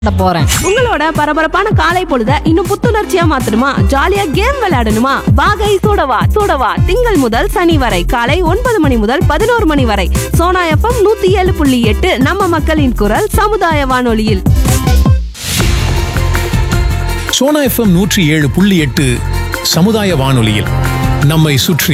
பண்ண போறேன் உங்களோட பரபரப்பான காலை பொழுத இன்னும் புத்துணர்ச்சியா மாத்தணுமா ஜாலியா கேம் விளையாடணுமா வாகை சூடவா சூடவா திங்கள் முதல் சனி வரை காலை ஒன்பது மணி முதல் பதினோரு மணி வரை சோனா எஃப்எம் நூத்தி ஏழு புள்ளி எட்டு நம்ம மக்களின் குரல் சமுதாய வானொலியில் சோனா எஃப்எம் நூற்றி ஏழு புள்ளி எட்டு சமுதாய வானொலியில் நம்மை சுற்றி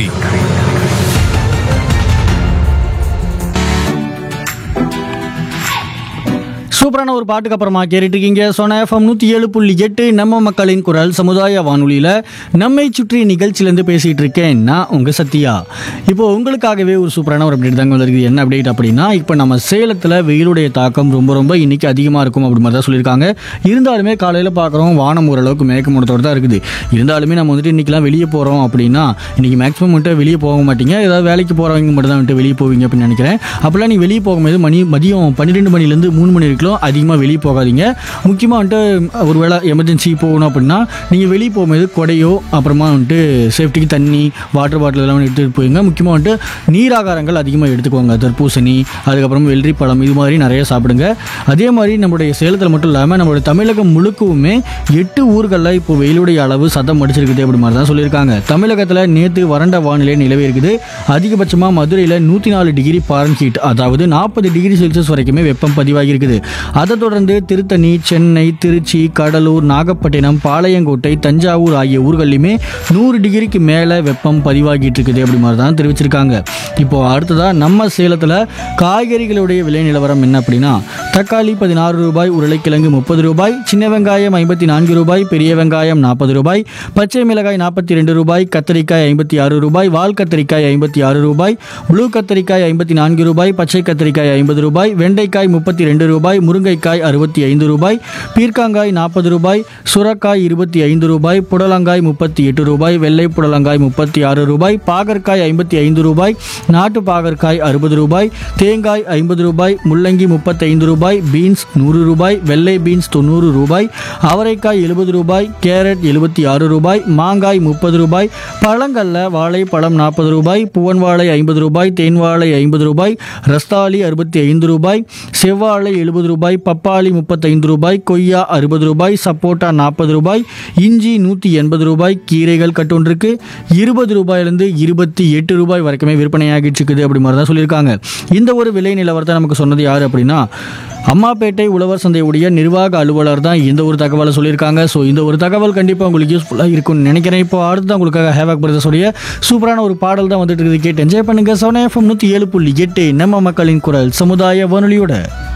சூப்பரான ஒரு பாட்டுக்கு அப்புறமா கேட்டுட்டு இருக்கீங்க சோனா எஃப்எம் நூற்றி ஏழு புள்ளி எட்டு நம்ம மக்களின் குரல் சமுதாய வானொலியில் நம்மை சுற்றி நிகழ்ச்சியிலேருந்து பேசிகிட்டு இருக்கேன் நான் உங்கள் சத்யா இப்போ உங்களுக்காகவே ஒரு சூப்பரான ஒரு அப்டேட் தாங்க வந்திருக்கு என்ன அப்டேட் அப்படின்னா இப்போ நம்ம சேலத்தில் வெயிலுடைய தாக்கம் ரொம்ப ரொம்ப இன்னைக்கு அதிகமாக இருக்கும் அப்படி மாதிரி தான் சொல்லியிருக்காங்க இருந்தாலுமே காலையில் பார்க்குறோம் வானம் ஓரளவுக்கு மேகமூட்டத்தோடு தான் இருக்குது இருந்தாலுமே நம்ம வந்துட்டு இன்றைக்கெலாம் வெளியே போகிறோம் அப்படின்னா இன்றைக்கி மேக்ஸிமம் வந்துட்டு வெளியே போக மாட்டீங்க ஏதாவது வேலைக்கு போகிறவங்க மட்டும் தான் வந்துட்டு வெளியே போவீங்க அப்படின்னு நினைக்கிறேன் அப்போல்லாம் நீ வெளியே போகும்போது மணி மதியம் பன்னிரெண்டு மணிலேருந்து மூணு மணி வரைக்கும் அதிகமாக வெளியே போகாதீங்க முக்கியமாக வந்துட்டு ஒரு வேளை எமர்ஜென்சி போகணும் அப்படின்னா நீங்கள் வெளியே போகும்போது கொடையோ அப்புறமா வந்துட்டு சேஃப்டிக்கு தண்ணி வாட்டர் பாட்டில் எல்லாம் எடுத்துகிட்டு போயிங்க முக்கியமாக வந்துட்டு நீராகாரங்கள் அதிகமாக எடுத்துக்கோங்க தர்பூசணி அதுக்கப்புறம் வெள்ளரி பழம் இது மாதிரி நிறைய சாப்பிடுங்க அதே மாதிரி நம்மளுடைய சேலத்தில் மட்டும் இல்லாமல் நம்மளுடைய தமிழகம் முழுக்கவுமே எட்டு ஊர்களில் இப்போ வெயிலுடைய அளவு சதம் அடிச்சிருக்குது அப்படி மாதிரி தான் சொல்லியிருக்காங்க தமிழகத்தில் நேற்று வறண்ட வானிலை நிலவி இருக்குது அதிகபட்சமாக மதுரையில் நூற்றி நாலு டிகிரி பாரன்ஹீட் அதாவது நாற்பது டிகிரி செல்சியஸ் வரைக்குமே வெப்பம் பதிவாகி இருக்குது அதை தொடர்ந்து திருத்தணி சென்னை திருச்சி கடலூர் நாகப்பட்டினம் பாளையங்கோட்டை தஞ்சாவூர் ஆகிய ஊர்கள்லையுமே நூறு டிகிரிக்கு மேலே வெப்பம் பதிவாகிட்டு இருக்குது அப்படி மாதிரி தான் தெரிவிச்சிருக்காங்க இப்போ அடுத்ததாக நம்ம சேலத்தில் காய்கறிகளுடைய விலை நிலவரம் என்ன அப்படின்னா தக்காளி பதினாறு ரூபாய் உருளைக்கிழங்கு முப்பது ரூபாய் சின்ன வெங்காயம் ஐம்பத்தி நான்கு ரூபாய் பெரிய வெங்காயம் நாற்பது ரூபாய் பச்சை மிளகாய் நாற்பத்தி ரெண்டு ரூபாய் கத்தரிக்காய் ஐம்பத்தி ஆறு ரூபாய் வால் கத்தரிக்காய் ஐம்பத்தி ஆறு ரூபாய் ப்ளூ கத்தரிக்காய் ஐம்பத்தி நான்கு ரூபாய் பச்சை கத்தரிக்காய் ஐம்பது ரூபாய் வெண்டைக்காய் முப்பத்தி ரெண்டு ரூபாய் முருங்கைக்காய் அறுபத்தி ஐந்து ரூபாய் பீர்க்காங்காய் நாற்பது ரூபாய் சுரக்காய் இருபத்தி ஐந்து ரூபாய் புடலங்காய் முப்பத்தி எட்டு ரூபாய் வெள்ளை புடலங்காய் முப்பத்தி ஆறு ரூபாய் பாகற்காய் ஐம்பத்தி ஐந்து ரூபாய் நாட்டு பாகற்காய் அறுபது ரூபாய் தேங்காய் ஐம்பது ரூபாய் முள்ளங்கி முப்பத்தைந்து ரூபாய் பீன்ஸ் நூறு ரூபாய் வெள்ளை பீன்ஸ் தொண்ணூறு ரூபாய் அவரைக்காய் எழுபது ரூபாய் கேரட் எழுபத்தி ஆறு ரூபாய் மாங்காய் முப்பது ரூபாய் பழங்கள்ல வாழைப்பழம் நாற்பது ரூபாய் புவன் வாழை ஐம்பது ரூபாய் தேன் வாழை ஐம்பது ரூபாய் ரஸ்தாலி அறுபத்தி ஐந்து ரூபாய் செவ்வாழை எழுபது ரூபாய் பப்பாளி முப்பத்தைந்து ரூபாய் கொய்யா அறுபது ரூபாய் சப்போட்டா நாற்பது ரூபாய் இஞ்சி நூற்றி எண்பது ரூபாய் கீரைகள் கட்டொன்றுக்கு இருபது ரூபாயிலிருந்து இருபத்தி எட்டு ரூபாய் வரைக்குமே விற்பனையாகிட்டு இருக்குது அப்படி மாதிரி தான் சொல்லியிருக்காங்க இந்த ஒரு விலை நிலவரத்தை நமக்கு சொன்னது யார் அப்படின்னா அம்மாப்பேட்டை உழவர் சந்தையுடைய நிர்வாக அலுவலர் தான் இந்த ஒரு தகவலை சொல்லியிருக்காங்க ஸோ இந்த ஒரு தகவல் கண்டிப்பாக உங்களுக்கு யூஸ்ஃபுல்லாக இருக்கும்னு நினைக்கிறேன் இப்போ அடுத்து தான் உங்களுக்காக ஹேவாக் பிரதர்ஸுடைய சூப்பரான ஒரு பாடல் தான் வந்துட்டு இருக்குது கேட்டு என்ஜாய் பண்ணுங்க சோனா எஃப்எம் நூற்றி ஏழு புள்ளி எட்டு நம்ம மக்களின் குரல் சமுதாய வானொலியோட